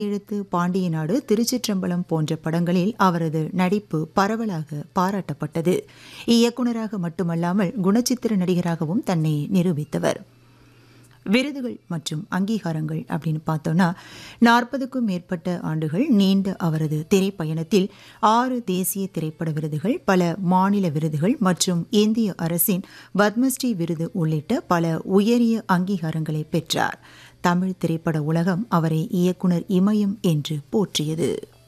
எழுத்து பாண்டிய நாடு திருச்சிற்றம்பலம் போன்ற படங்களில் அவரது நடிப்பு பரவலாக பாராட்டப்பட்டது இயக்குனராக மட்டுமல்லாமல் குணச்சித்திர நடிகராகவும் தன்னை நிரூபித்தவர் விருதுகள் மற்றும் அங்கீகாரங்கள் அப்படின்னு பார்த்தோன்னா நாற்பதுக்கும் மேற்பட்ட ஆண்டுகள் நீண்ட அவரது திரைப்பயணத்தில் ஆறு தேசிய திரைப்பட விருதுகள் பல மாநில விருதுகள் மற்றும் இந்திய அரசின் பத்மஸ்ரீ விருது உள்ளிட்ட பல உயரிய அங்கீகாரங்களை பெற்றார் தமிழ் திரைப்பட உலகம் அவரை இயக்குனர் இமயம் என்று போற்றியது